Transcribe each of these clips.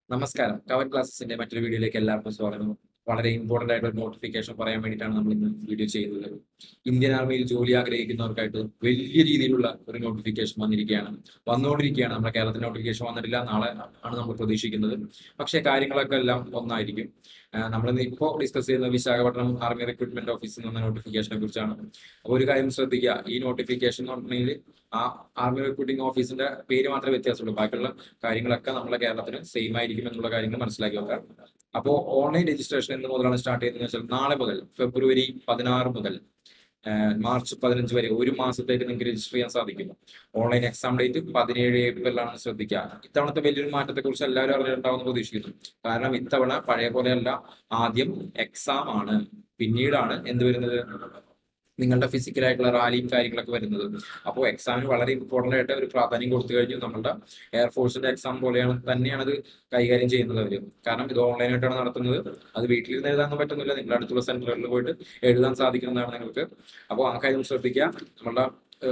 നമസ്കാരം കവർ ക്ലാസ്സസിന്റെ മറ്റൊരു വീഡിയോയിലേക്ക് എല്ലാവർക്കും സ്വാഗതം വളരെ ഇമ്പോർട്ടന്റ് ആയിട്ടുള്ള ഒരു നോട്ടിഫിക്കേഷൻ പറയാൻ വേണ്ടിയിട്ടാണ് നമ്മൾ ഇന്ന് വീഡിയോ ചെയ്യുന്നത് ഇന്ത്യൻ ആർമിയിൽ ജോലി ആഗ്രഹിക്കുന്നവർക്കായിട്ട് വലിയ രീതിയിലുള്ള ഒരു നോട്ടിഫിക്കേഷൻ വന്നിരിക്കുകയാണ് വന്നുകൊണ്ടിരിക്കുകയാണ് നമ്മുടെ കേരളത്തിൽ നോട്ടിഫിക്കേഷൻ വന്നിട്ടില്ല നാളെ ആണ് നമ്മൾ പ്രതീക്ഷിക്കുന്നത് പക്ഷേ കാര്യങ്ങളൊക്കെ എല്ലാം ഒന്നായിരിക്കും നമ്മൾ ഇപ്പോൾ ഡിസ്കസ് ചെയ്യുന്ന വിശാഖപട്ടണം ആർമി റിക്രൂട്ട്മെന്റ് ഓഫീസിൽ നിന്ന് നോട്ടിഫിക്കേഷനെ കുറിച്ചാണ് അപ്പോൾ ഒരു കാര്യം ശ്രദ്ധിക്കുക ഈ നോട്ടിഫിക്കേഷൻ എന്ന് പറഞ്ഞിട്ടുണ്ടെങ്കിൽ ആ ആർമി റിക്രൂട്ടിംഗ് ഓഫീസിന്റെ പേര് മാത്രമേ വ്യത്യാസമുള്ളൂ ബാക്കിയുള്ള കാര്യങ്ങളൊക്കെ നമ്മുടെ കേരളത്തിന് സെയിം ആയിരിക്കും എന്നുള്ള കാര്യങ്ങൾ മനസ്സിലാക്കി വെക്കാം അപ്പോൾ ഓൺലൈൻ രജിസ്ട്രേഷൻ എന്ന് മുതലാണ് സ്റ്റാർട്ട് ചെയ്യുന്നത് വെച്ചാൽ നാളെ മുതൽ ഫെബ്രുവരി പതിനാറ് മുതൽ മാർച്ച് പതിനഞ്ച് വരെ ഒരു മാസത്തേക്ക് നിങ്ങൾക്ക് രജിസ്റ്റർ ചെയ്യാൻ സാധിക്കും ഓൺലൈൻ എക്സാം ഡേറ്റ് പതിനേഴ് ഏപ്രിലാണ് ശ്രദ്ധിക്കുക ഇത്തവണത്തെ വലിയൊരു മാറ്റത്തെ കുറിച്ച് എല്ലാവരും അറിഞ്ഞിട്ടുണ്ടാവുമെന്ന് പ്രതീക്ഷിക്കുന്നു കാരണം ഇത്തവണ പഴയ പോലെയല്ല ആദ്യം എക്സാം ആണ് പിന്നീടാണ് എന്ത് വരുന്നത് നിങ്ങളുടെ ഫിസിക്കൽ ആയിട്ടുള്ള റാലിയും കാര്യങ്ങളൊക്കെ വരുന്നത് അപ്പോൾ എക്സാമിന് വളരെ ഇമ്പോർട്ടന്റ് ആയിട്ട് ഒരു പ്രാധാന്യം കൊടുത്തു കഴിഞ്ഞു നമ്മുടെ എയർഫോഴ്സിന്റെ എക്സാം പോലെയാണ് തന്നെയാണ് അത് കൈകാര്യം ചെയ്യുന്നത് അവർ കാരണം ഇത് ഓൺലൈനായിട്ടാണ് നടത്തുന്നത് അത് വീട്ടിലിരുന്ന് എഴുതാനൊന്നും പറ്റുന്നില്ല നിങ്ങളുടെ അടുത്തുള്ള സെന്ററുകളിൽ പോയിട്ട് എഴുതാൻ സാധിക്കുന്നതാണ് നിങ്ങൾക്ക് അപ്പോൾ ആ കാര്യം ശ്രദ്ധിക്കുക നമ്മളുടെ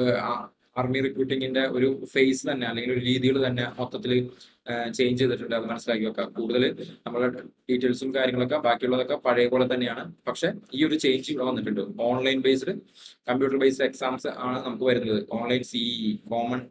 ആർമി റിക്രൂട്ടിങ്ങിന്റെ ഒരു ഫേസ് തന്നെ അല്ലെങ്കിൽ ഒരു രീതികൾ തന്നെ മൊത്തത്തിൽ ചേഞ്ച് ചെയ്തിട്ടുണ്ട് അത് മനസ്സിലാക്കി വെക്കാം കൂടുതൽ നമ്മളെ ഡീറ്റെയിൽസും കാര്യങ്ങളൊക്കെ ബാക്കിയുള്ളതൊക്കെ പഴയ പോലെ തന്നെയാണ് പക്ഷെ ഈ ഒരു ചേഞ്ച് ഇവിടെ വന്നിട്ടുണ്ട് online based computer based exams ആണ് നമുക്ക് വരുന്നത് ഓൺലൈൻ സിഇ കോമൺ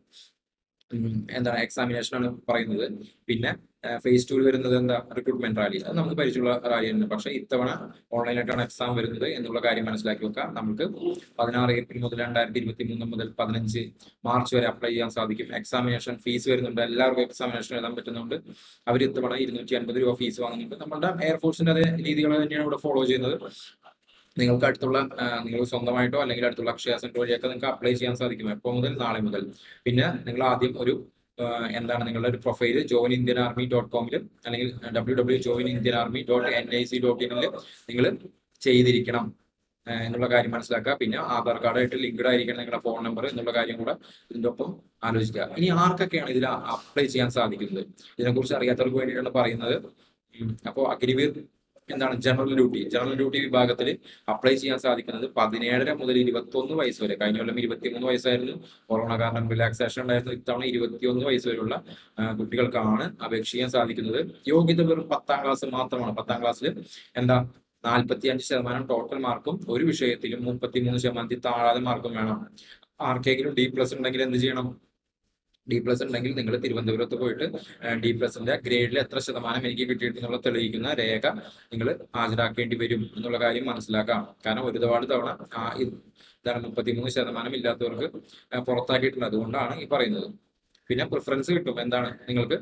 എന്താണ് എക്സാമിനേഷൻ ആണ് പറയുന്നത് പിന്നെ ഫേസ് ടൂൽ വരുന്നത് എന്താ റിക്രൂട്ട്മെന്റ് റാലി അത് നമുക്ക് പരിചയമുള്ള റാലി തന്നെ പക്ഷേ ഇത്തവണ ഓൺലൈനായിട്ടാണ് എക്സാം വരുന്നത് എന്നുള്ള കാര്യം മനസ്സിലാക്കി വെക്കാം നമുക്ക് പതിനാറ് ഏപ്രിൽ മുതൽ രണ്ടായിരത്തി ഇരുപത്തി മൂന്ന് മുതൽ പതിനഞ്ച് മാർച്ച് വരെ അപ്ലൈ ചെയ്യാൻ സാധിക്കും എക്സാമിനേഷൻ ഫീസ് വരുന്നുണ്ട് എല്ലാവർക്കും എക്സാമിനേഷൻ എഴുതാൻ പറ്റുന്നുണ്ട് അവർ ഇത്തവണ ഇരുന്നൂറ്റി അൻപത് രൂപ ഫീസ് വാങ്ങുന്നുണ്ട് നമ്മുടെ എയർഫോഴ്സിന്റെ അതേ രീതികൾ തന്നെയാണ് ഇവിടെ ഫോളോ ചെയ്യുന്നത് നിങ്ങൾക്ക് അടുത്തുള്ള നിങ്ങൾ സ്വന്തമായിട്ടോ അല്ലെങ്കിൽ അടുത്തുള്ള അക്ഷയ സെന്റർ വഴിയൊക്കെ നിങ്ങൾക്ക് അപ്ലൈ ചെയ്യാൻ സാധിക്കും എപ്പോൾ മുതൽ നാളെ മുതൽ പിന്നെ നിങ്ങൾ ആദ്യം ഒരു എന്താണ് നിങ്ങളുടെ ഒരു profile join Indian army dot കോമിൽ അല്ലെങ്കിൽ W W join Indian army dot N I C dot ഇനിൽ നിങ്ങൾ ചെയ്തിരിക്കണം എന്നുള്ള കാര്യം മനസ്സിലാക്കുക പിന്നെ ആധാർ കാർഡായിട്ട് ലിങ്ക്ഡ് ആയിരിക്കണം നിങ്ങളുടെ ഫോൺ നമ്പർ എന്നുള്ള കാര്യം കൂടെ ഇതിന്റെ ഒപ്പം ആലോചിക്കുക ഇനി ആർക്കൊക്കെയാണ് ഇതിൽ അപ്ലൈ ചെയ്യാൻ സാധിക്കുന്നത് ഇതിനെക്കുറിച്ച് അറിയാത്തവർക്ക് വേണ്ടിയിട്ടാണ് പറയുന്നത് അപ്പോൾ അഗ്നിവീർ എന്താണ് ജനറൽ ഡ്യൂട്ടി ജനറൽ ഡ്യൂട്ടി വിഭാഗത്തിൽ അപ്ലൈ ചെയ്യാൻ സാധിക്കുന്നത് പതിനേഴര മുതൽ ഇരുപത്തൊന്ന് വയസ്സ് വരെ കഴിഞ്ഞ കൊല്ലം ഇരുപത്തിമൂന്ന് വയസ്സായിരുന്നു കൊറോണ കാരണം റിലാക്സേഷൻ ഉണ്ടായിരുന്നു ഇത്തവണ ഇരുപത്തിയൊന്ന് വയസ്സ് വരെയുള്ള കുട്ടികൾക്കാണ് അപേക്ഷിക്കാൻ സാധിക്കുന്നത് യോഗ്യത വെറും പത്താം ക്ലാസ് മാത്രമാണ് പത്താം ക്ലാസ്സിൽ എന്താ നാൽപ്പത്തി അഞ്ച് ശതമാനം ടോട്ടൽ മാർക്കും ഒരു വിഷയത്തിലും മുപ്പത്തിമൂന്ന് ശതമാനത്തിൽ താഴാതെ മാർക്കും വേണം ആർക്കെങ്കിലും ഡി പ്ലസ് ഉണ്ടെങ്കിൽ എന്ത് ചെയ്യണം ഡി പ്ലസ് ഉണ്ടെങ്കിൽ നിങ്ങൾ തിരുവനന്തപുരത്ത് പോയിട്ട് ഡി പ്ലസിന്റെ ഗ്രേഡിൽ എത്ര ശതമാനം എനിക്ക് കിട്ടിയിട്ടുള്ള തെളിയിക്കുന്ന രേഖ നിങ്ങൾ ഹാജരാക്കേണ്ടി വരും എന്നുള്ള കാര്യം മനസ്സിലാക്കാം കാരണം ഒരുപാട് തവണ ആ ഇതാണ് മുപ്പത്തിമൂന്ന് ശതമാനം ഇല്ലാത്തവർക്ക് പുറത്താക്കിയിട്ടുണ്ട് അതുകൊണ്ടാണ് ഈ പറയുന്നത് പിന്നെ പ്രിഫറൻസ് കിട്ടും എന്താണ് നിങ്ങൾക്ക്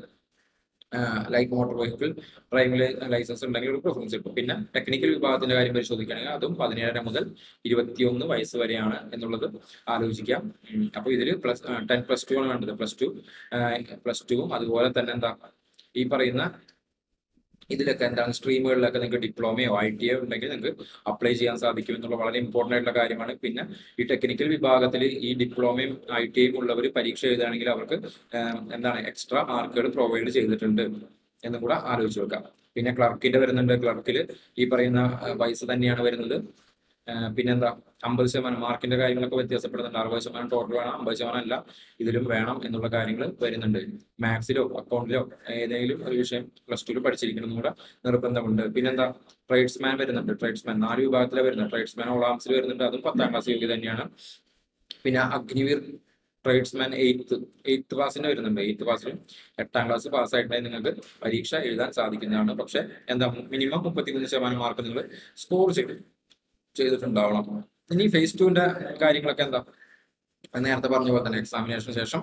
like motor vehicle driving licence ഉണ്ടെങ്കിൽ ഒരു പ്രിഫറൻസ് കിട്ടും പിന്നെ ടെക്നിക്കൽ വിഭാഗത്തിന്റെ കാര്യം പരിശോധിക്കുകയാണെങ്കിൽ അതും പതിനേഴര മുതൽ ഇരുപത്തിയൊന്ന് വയസ്സ് വരെയാണ് എന്നുള്ളത് ആലോചിക്കാം അപ്പോൾ ഇതിൽ പ്ലസ് ടെൻ പ്ലസ് ടു ആണ് വേണ്ടത് പ്ലസ് ടു പ്ലസ് ടുവും അതുപോലെ തന്നെ എന്താ ഈ പറയുന്ന ഇതിലൊക്കെ എന്താണ് സ്ട്രീമുകളിലൊക്കെ നിങ്ങൾക്ക് ഡിപ്ലോമയോ ഐ ടി ഉണ്ടെങ്കിൽ നിങ്ങൾക്ക് അപ്ലൈ ചെയ്യാൻ സാധിക്കും എന്നുള്ള വളരെ ഇമ്പോർട്ടൻ്റ് ആയിട്ടുള്ള കാര്യമാണ് പിന്നെ ഈ ടെക്നിക്കൽ വിഭാഗത്തിൽ ഈ ഡിപ്ലോമയും ഐ ടി ഐയും ഉള്ളവർ പരീക്ഷ എഴുതുകയാണെങ്കിൽ അവർക്ക് എന്താണ് എക്സ്ട്രാ മാർക്കുകൾ പ്രൊവൈഡ് ചെയ്തിട്ടുണ്ട് എന്നും കൂടെ ആലോചിച്ച് വെക്കാം പിന്നെ ക്ലർക്കിന്റെ വരുന്നുണ്ട് ക്ലർക്കിൽ ഈ പറയുന്ന വയസ്സ് തന്നെയാണ് വരുന്നത് പിന്നെന്താ അമ്പത് ശതമാനം മാർക്കിന്റെ കാര്യങ്ങളൊക്കെ വ്യത്യാസപ്പെടുന്നുണ്ട് അറുപത് ശതമാനം ടോട്ടൽ വേണം അമ്പത് ശതമാനം അല്ല ഇതിലും വേണം എന്നുള്ള കാര്യങ്ങൾ വരുന്നുണ്ട് മാത്സിലോ അക്കൗണ്ടിലോ ഏതെങ്കിലും ഒരു വിഷയം പ്ലസ് ടുവിൽ പഠിച്ചിരിക്കണം കൂടെ നിർബന്ധമുണ്ട് പിന്നെന്താ ട്രേഡ്സ്മാൻ വരുന്നുണ്ട് ട്രേഡ്സ്മാൻ നാല് വിഭാഗത്തിലെ വരുന്നത് ട്രേഡ്സ്മാൻ ഓളാംസിൽ വരുന്നുണ്ട് അതും പത്താം ക്ലാസ് യോഗ്യ തന്നെയാണ് പിന്നെ അഗ്നിവീർ ട്രേഡ്സ്മാൻ എയ്ത്ത് എയ്ത്ത് ക്ലാസ്സിന് വരുന്നുണ്ട് എയ്ത്ത് ക്ലാസ്സിലും എട്ടാം ക്ലാസ് പാസ്സായിട്ടുണ്ടെങ്കിൽ നിങ്ങൾക്ക് പരീക്ഷ എഴുതാൻ സാധിക്കുന്നതാണ് പക്ഷെ എന്താ മിനിമം മുപ്പത്തിമൂന്ന് ശതമാനം മാർക്ക് നിങ്ങൾ സ്കോർ ചെയ്തു ചെയ്തിട്ടുണ്ടാവണം ഇനി ഫേസ് ടുവിന്റെ കാര്യങ്ങളൊക്കെ എന്താ നേരത്തെ പറഞ്ഞ പോലെ തന്നെ എക്സാമിനേഷന് ശേഷം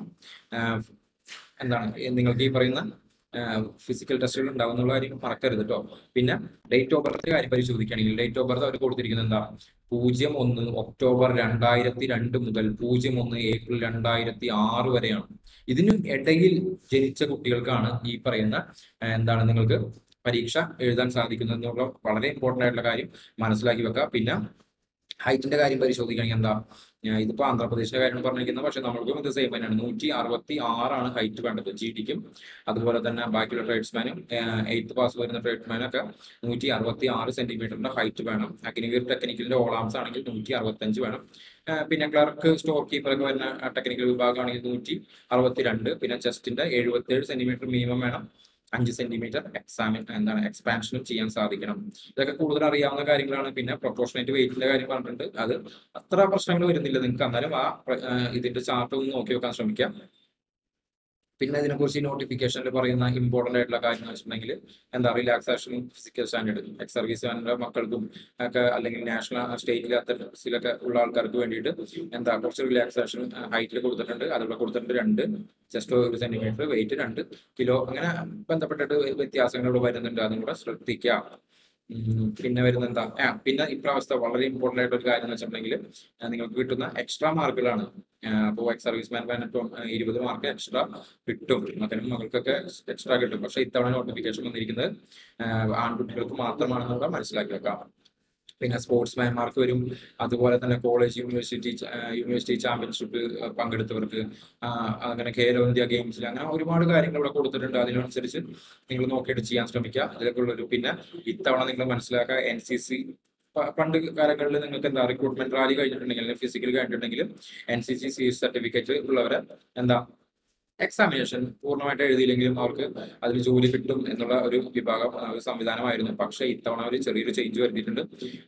എന്താണ് നിങ്ങൾക്ക് ഈ പറയുന്ന ഫിസിക്കൽ ടെസ്റ്റുകൾ ഉണ്ടാവും എന്നുള്ള കാര്യം മറക്കരുത് കേട്ടോ പിന്നെ ഡേറ്റ് ഓഫ് ബർത്ത് കാര്യം പരിശോധിക്കുകയാണെങ്കിൽ ഡേറ്റ് ഓഫ് ബർത്ത് അവർ കൊടുത്തിരിക്കുന്നത് എന്താ പൂജ്യം ഒന്ന് ഒക്ടോബർ രണ്ടായിരത്തി രണ്ട് മുതൽ പൂജ്യം ഒന്ന് ഏപ്രിൽ രണ്ടായിരത്തി ആറ് വരെയാണ് ഇതിന് ഇടയിൽ ജനിച്ച കുട്ടികൾക്കാണ് ഈ പറയുന്ന എന്താണ് നിങ്ങൾക്ക് പരീക്ഷ എഴുതാൻ സാധിക്കുന്നത് എന്നുള്ള വളരെ ഇമ്പോർട്ടൻ്റ് ആയിട്ടുള്ള കാര്യം മനസ്സിലാക്കി വെക്കുക പിന്നെ ഹൈറ്റിന്റെ കാര്യം പരിശോധിക്കുകയാണെങ്കിൽ എന്താ ഇതിപ്പോ ആന്ധ്രാപ്രദേശിന്റെ കാര്യം പറഞ്ഞിരിക്കുന്നത് പക്ഷെ നമ്മൾക്കും ഇത് സെയിം തന്നെയാണ് നൂറ്റി അറുപത്തി ആറാണ് ഹൈറ്റ് വേണ്ടത് ജി ഡിക്കും അതുപോലെ തന്നെ ബാക്കിയുള്ള ട്രേഡ്സ്മാനും എയ്ത്ത് പാസ് വരുന്ന ട്രേഡ്സ്മാനൊക്കെ നൂറ്റി അറുപത്തി ആറ് സെന്റിമീറ്ററിന്റെ ഹൈറ്റ് വേണം അഗ്നിവീർ ടെക്നിക്കലിന്റെ ഓളാംസ് ആണെങ്കിൽ നൂറ്റി അറുപത്തഞ്ച് വേണം പിന്നെ ക്ലർക്ക് സ്റ്റോർ കീപ്പർ ഒക്കെ വരുന്ന ടെക്നിക്കൽ വിഭാഗമാണെങ്കിൽ നൂറ്റി അറുപത്തി രണ്ട് പിന്നെ ചെസ്റ്റിന്റെ എഴുപത്തി ഏഴ് സെന്റിമീറ്റർ മിനിമം വേണം അഞ്ച് സെന്റിമീറ്റർ എക്സാമിൻ എന്താണ് എക്സ്പാൻഷനും ചെയ്യാൻ സാധിക്കണം ഇതൊക്കെ കൂടുതൽ അറിയാവുന്ന കാര്യങ്ങളാണ് പിന്നെ പ്രൊപ്പോർഷനേറ്റ് വെയിറ്റിന്റെ കാര്യം പറഞ്ഞിട്ടുണ്ട് അത് അത്ര പ്രശ്നങ്ങൾ വരുന്നില്ല നിങ്ങൾക്ക് എന്നാലും ആ പ്ര- ആ, ഇതിന്റെ ചാർട്ട് ഒന്ന് നോക്കി വെക്കാൻ ശ്രമിക്കാം പിന്നെ ഇതിനെക്കുറിച്ച് ഈ നോട്ടിഫിക്കേഷനിൽ പറയുന്ന ഇമ്പോർട്ടന്റ് ആയിട്ടുള്ള കാര്യം എന്ന് വെച്ചിട്ടുണ്ടെങ്കിൽ എന്താ റിലാക്സേഷനും ഫിസിക്കൽ സ്റ്റാൻഡേർഡ് എക്സ് സർവീസ് മക്കൾക്കും ഒക്കെ അല്ലെങ്കിൽ നാഷണൽ സ്റ്റേറ്റിൽ അത്തരത്തിലൊക്കെ ഉള്ള ആൾക്കാർക്ക് വേണ്ടിയിട്ട് എന്താ കുറച്ച് റിലാക്സേഷൻ ഹൈറ്റിൽ കൊടുത്തിട്ടുണ്ട് അതിവിടെ കൊടുത്തിട്ടുണ്ട് രണ്ട് ജസ്റ്റ് ഒരു സെന്റിമീറ്റർ വെയിറ്റ് രണ്ട് കിലോ അങ്ങനെ ബന്ധപ്പെട്ടിട്ട് വ്യത്യാസങ്ങൾ ഇവിടെ വരുന്നുണ്ട് അതും കൂടെ ശ്രദ്ധിക്കുക ഉം, പിന്നെ വരുന്ന എന്താ ആ പിന്നെ ഇപ്രാവശ്യത്തെ വളരെ ഇമ്പോർട്ടന്റ് ആയിട്ട് ഒരു കാര്യം എന്ന് വെച്ചിട്ടുണ്ടെങ്കിൽ നിങ്ങൾക്ക് കിട്ടുന്ന എക്സ്ട്രാ മാർക്കുകളാണ് അപ്പോൾ എക്സ് സർവീസ് മാൻ പതിനെട്ടും ഇരുപത് മാർക്ക് എക്സ്ട്രാ കിട്ടും മകനും മകൾക്കൊക്കെ എക്സ്ട്രാ കിട്ടും പക്ഷെ ഇത്തവണ നോട്ടിഫിക്കേഷൻ വന്നിരിക്കുന്നത് ആ, ആൺകുട്ടികൾക്ക് മാത്രമാണെന്നുള്ള മനസ്സിലാക്കി വെക്കാം പിന്നെ സ്പോർട്സ്മാൻമാർക്ക് വരും അതുപോലെ തന്നെ കോളേജ് യൂണിവേഴ്സിറ്റി ച- ആ, യൂണിവേഴ്സിറ്റി ചാമ്പ്യൻഷിപ്പ് പങ്കെടുത്തവർക്ക് ആ, അങ്ങനെ ഖേലോ ഇന്ത്യ ഗെയിംസിൽ അങ്ങനെ ഒരുപാട് കാര്യങ്ങൾ ഇവിടെ കൊടുത്തിട്ടുണ്ട് അതിനനുസരിച്ച് നിങ്ങൾ നോക്കിയിട്ട് ചെയ്യാൻ ശ്രമിക്കുക ഇതിലൊക്കെ ഉള്ളൊരു പിന്നെ ഇത്തവണ നിങ്ങൾ മനസ്സിലാക്കുക എൻ സി സി പണ്ട് കാലങ്ങളിൽ നിങ്ങൾക്ക് എന്താ റിക്രൂട്ട്മെന്റ് റാലി കഴിഞ്ഞിട്ടുണ്ടെങ്കിൽ അല്ലെങ്കിൽ ഫിസിക്കൽ കഴിഞ്ഞിട്ടുണ്ടെങ്കിൽ N C C C certificate ഉള്ളവരെ എന്താ എക്സാമിനേഷൻ പൂർണ്ണമായിട്ട് എഴുതിയില്ലെങ്കിലും അവർക്ക് അതിൽ ജോലി കിട്ടും എന്നുള്ള ഒരു വിഭാഗം ആ, ഒരു സംവിധാനമായിരുന്നു പക്ഷേ ഇത്തവണ ഒരു ചെറിയൊരു ചേഞ്ച് വരുത്തിയിട്ടുണ്ട്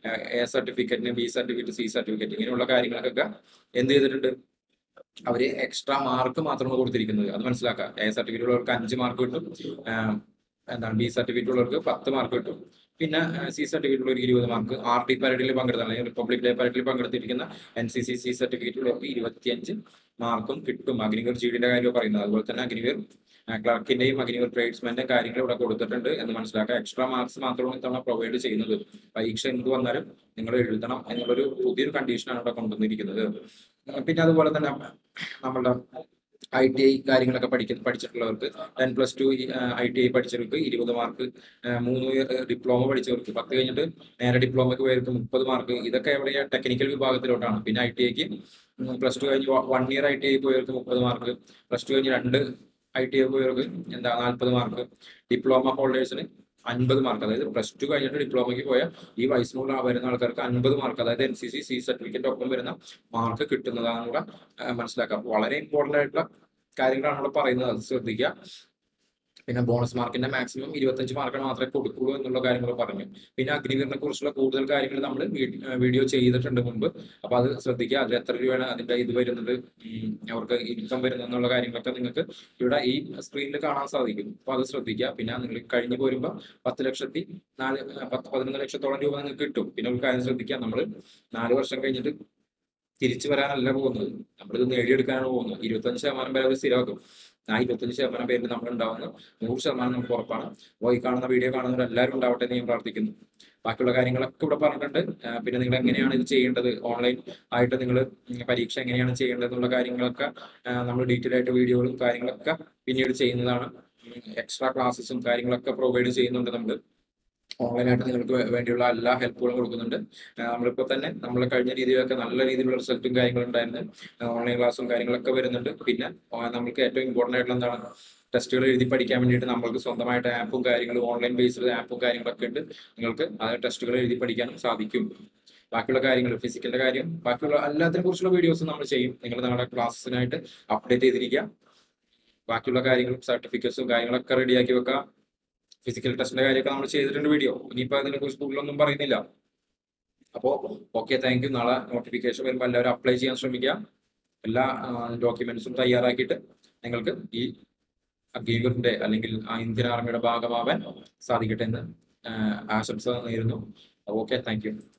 എ സർട്ടിഫിക്കറ്റിന് ബി സർട്ടിഫിക്കറ്റ് സി സർട്ടിഫിക്കറ്റ് ഇങ്ങനെയുള്ള കാര്യങ്ങൾക്കൊക്കെ എന്ത് ചെയ്തിട്ടുണ്ട് അവര് എക്സ്ട്രാ മാർക്ക് മാത്രമാണ് കൊടുത്തിരിക്കുന്നത് അത് മനസ്സിലാക്കുക എ സർട്ടിഫിക്കറ്റ് ഉള്ളവർക്ക് അഞ്ച് മാർക്ക് കിട്ടും ആ, എന്താണ് ബി സർട്ടിഫിക്കറ്റ് ഉള്ളവർക്ക് പത്ത് മാർക്ക് കിട്ടും പിന്നെ സി സർട്ടിഫിക്കറ്റ് ഉള്ളവർക്ക് ഇരുപത് മാർക്ക് ആർ ടി പരേഡിൽ പങ്കെടുത്ത അല്ലെങ്കിൽ റിപ്പബ്ലിക് ഡേ പരേഡിൽ പങ്കെടുത്തിരിക്കുന്ന N C C C certificate ഉള്ളവർക്ക് ഇരുപത്തിയഞ്ച് മാർക്കും കിട്ടും അഗ്നിവീർ ജിഡിയുടെ കാര്യം പറയുന്നത് അതുപോലെ തന്നെ അഗ്നിവീർ ക്ലർക്കിന്റെയും അഗ്നിവീർ ട്രേഡ്സ്മാന്റെ കാര്യങ്ങൾ ഇവിടെ കൊടുത്തിട്ടുണ്ട് എന്ന് മനസ്സിലാക്കുക എക്സ്ട്രാ മാർക്സ് മാത്രമാണ് ഇത്തവണ പ്രൊവൈഡ് ചെയ്യുന്നത് പരീക്ഷ എന്ത് വന്നാലും നിങ്ങൾ എഴുതണം എന്നുള്ളൊരു പുതിയൊരു കണ്ടീഷനാണ് ഇവിടെ കൊണ്ടുവന്നിരിക്കുന്നത് ഉം, പിന്നെ അതുപോലെ തന്നെ നമ്മളുടെ ഐ ടി ഐ കാര്യങ്ങളൊക്കെ പഠിക്കുന്ന പഠിച്ചിട്ടുള്ളവർക്ക് ten plus two I T I പഠിച്ചവർക്ക് ഇരുപത് മാർക്ക് മൂന്ന് ഡിപ്ലോമ പഠിച്ചവർക്ക് പത്ത് കഴിഞ്ഞിട്ട് നേരെ ഡിപ്ലോമയ്ക്ക് പോയവർക്ക് മുപ്പത് മാർക്ക് ഇതൊക്കെ എവിടെയാ ടെക്നിക്കൽ വിഭാഗത്തിലോട്ടാണ് പിന്നെ ഐ ടി ഐക്ക് പ്ലസ് ടു കഴിഞ്ഞ് one year I T I പോയവർക്ക് മുപ്പത് മാർക്ക് പ്ലസ് ടു കഴിഞ്ഞ് രണ്ട് ഐ ടി ഐ പോയവർക്ക് എന്താ നാൽപ്പത് മാർക്ക് ഡിപ്ലോമ ഹോൾഡേഴ്സിന് അൻപത് മാർക്ക് അതായത് പ്ലസ് ടു കഴിഞ്ഞിട്ട് ഡിപ്ലോമയ്ക്ക് പോയ ഈ വയസ്സിനുള്ള വരുന്ന ആൾക്കാർക്ക് അൻപത് മാർക്ക് അതായത് N C C C certificate ഒപ്പം വരുന്ന മാർക്ക് കിട്ടുന്നതാണ് കൂടെ ആ, മനസ്സിലാക്കുക അപ്പൊ വളരെ ഇമ്പോർട്ടന്റ് ആയിട്ടുള്ള കാര്യങ്ങളാണ് ഇവിടെ പറയുന്നത് അത് ശ്രദ്ധിക്കുക പിന്നെ ബോണസ് മാർക്കിന്റെ മാക്സിമം ഇരുപത്തഞ്ച് മാർക്കാണ് മാത്രമേ കൊടുക്കുള്ളൂ എന്നുള്ള കാര്യങ്ങൾ പറഞ്ഞു പിന്നെ അഗ്നിവീറിനെ കുറിച്ചുള്ള കൂടുതൽ കാര്യങ്ങൾ നമ്മൾ വീഡിയോ ചെയ്തിട്ടുണ്ട് മുമ്പ് അപ്പൊ അത് ശ്രദ്ധിക്കുക അതിൽ എത്ര രൂപയാണ് അതിന്റെ ഇത് വരുന്നത് ഉം, അവർക്ക് ഇൻകം വരുന്നത് എന്നുള്ള കാര്യങ്ങളൊക്കെ നിങ്ങൾക്ക് ഇവിടെ ഈ സ്ക്രീനിൽ കാണാൻ സാധിക്കും അപ്പൊ അത് ശ്രദ്ധിക്കുക പിന്നെ നിങ്ങൾ കഴിഞ്ഞു പോരുമ്പോൾ പത്ത് ലക്ഷത്തി നാല് പത്ത് പതിനൊന്ന് ലക്ഷത്തോളം രൂപ നിങ്ങൾക്ക് കിട്ടും പിന്നെ ഒരു കാര്യം ശ്രദ്ധിക്കുക നമ്മൾ നാല് വർഷം കഴിഞ്ഞിട്ട് തിരിച്ചു വരാനല്ല പോകുന്നത് നമ്മളിത് നേടിയെടുക്കാനാണ് പോകുന്നത് ഇരുപത്തഞ്ച് ശതമാനം വരെ അവർ സ്ഥിരമാക്കും ആ ഇരുപത്തഞ്ച് ശതമാനം പേരിൽ നമ്മൾ ഉണ്ടാവുന്ന നൂറ് ശതമാനം നമുക്ക് ഉറപ്പാണ് അപ്പോൾ ഈ കാണുന്ന വീഡിയോ കാണുന്നവർ എല്ലാവരും ഉണ്ടാവട്ടെ എന്ന് ഞാൻ പ്രാർത്ഥിക്കുന്നു ബാക്കിയുള്ള കാര്യങ്ങളൊക്കെ ഇവിടെ പറഞ്ഞിട്ടുണ്ട് ആ, പിന്നെ നിങ്ങൾ എങ്ങനെയാണ് ഇത് ചെയ്യേണ്ടത് ഓൺലൈൻ ആയിട്ട് നിങ്ങൾ പരീക്ഷ എങ്ങനെയാണ് ചെയ്യേണ്ടത് എന്നുള്ള കാര്യങ്ങളൊക്കെ നമ്മൾ ഡീറ്റെയിൽ ആയിട്ട് വീഡിയോകളും കാര്യങ്ങളൊക്കെ പിന്നീട് ചെയ്യുന്നതാണ് എക്സ്ട്രാ ക്ലാസ്സസും കാര്യങ്ങളൊക്കെ പ്രൊവൈഡ് ചെയ്യുന്നുണ്ട് നമ്മൾ ഓൺലൈനായിട്ട് നിങ്ങൾക്ക് വേ- വേണ്ടിയുള്ള എല്ലാ ഹെൽപ്പുകളും കൊടുക്കുന്നുണ്ട് ആ, നമ്മളിപ്പോൾ തന്നെ നമ്മൾ കഴിഞ്ഞ രീതിയിലൊക്കെ നല്ല രീതിയിലുള്ള റിസൾട്ടും കാര്യങ്ങളും ഉണ്ടായിരുന്നു ഓൺലൈൻ ക്ലാസ്സും കാര്യങ്ങളൊക്കെ വരുന്നുണ്ട് പിന്നെ ആ, നമുക്ക് ഏറ്റവും ഇമ്പോർട്ടൻ്റ് ആയിട്ടുള്ള എന്താണ് ടെസ്റ്റുകൾ എഴുതി പഠിക്കാൻ വേണ്ടിയിട്ട് നമ്മൾക്ക് സ്വന്തമായിട്ട് ആപ്പും കാര്യങ്ങളും ഓൺലൈൻ ബേസ്ഡ് ആപ്പും കാര്യങ്ങളൊക്കെ ഉണ്ട് നിങ്ങൾക്ക് ആ ടെസ്റ്റുകൾ എഴുതി പഠിക്കാനും സാധിക്കും ബാക്കിയുള്ള കാര്യങ്ങൾ ഫിസിക്കലിന്റെ കാര്യം ബാക്കിയുള്ള എല്ലാത്തിനെ കുറിച്ചുള്ള വീഡിയോസ് നമ്മൾ ചെയ്യും നിങ്ങൾ നമ്മുടെ ക്ലാസ്സിനായിട്ട് അപ്ഡേറ്റ് ചെയ്തിരിക്കുക ബാക്കിയുള്ള കാര്യങ്ങളും സർട്ടിഫിക്കറ്റ്സും കാര്യങ്ങളൊക്കെ റെഡിയാക്കി വെക്കുക ഫിസിക്കൽ ടെസ്റ്റിന്റെ കാര്യമൊക്കെ നമ്മൾ ചെയ്തിട്ടുണ്ട് വീഡിയോ ഇനിയിപ്പോൾ അതിനെ കുറിച്ച് കൂടുതലൊന്നും പറയുന്നില്ല അപ്പോൾ ഓക്കെ താങ്ക് യു നാളെ നോട്ടിഫിക്കേഷൻ വരുമ്പോൾ എല്ലാവരും അപ്ലൈ ചെയ്യാൻ ശ്രമിക്കുക എല്ലാ ഡോക്യുമെന്റ്സും തയ്യാറാക്കിയിട്ട് നിങ്ങൾക്ക് ഈ അഗ്നിവറിന്റെ അല്ലെങ്കിൽ ആ ഇന്ത്യൻ ആർമിയുടെ ഭാഗമാവാൻ സാധിക്കട്ടെ എന്ന് ആ, ആശംസ നേരുന്നു ഓക്കെ താങ്ക് യു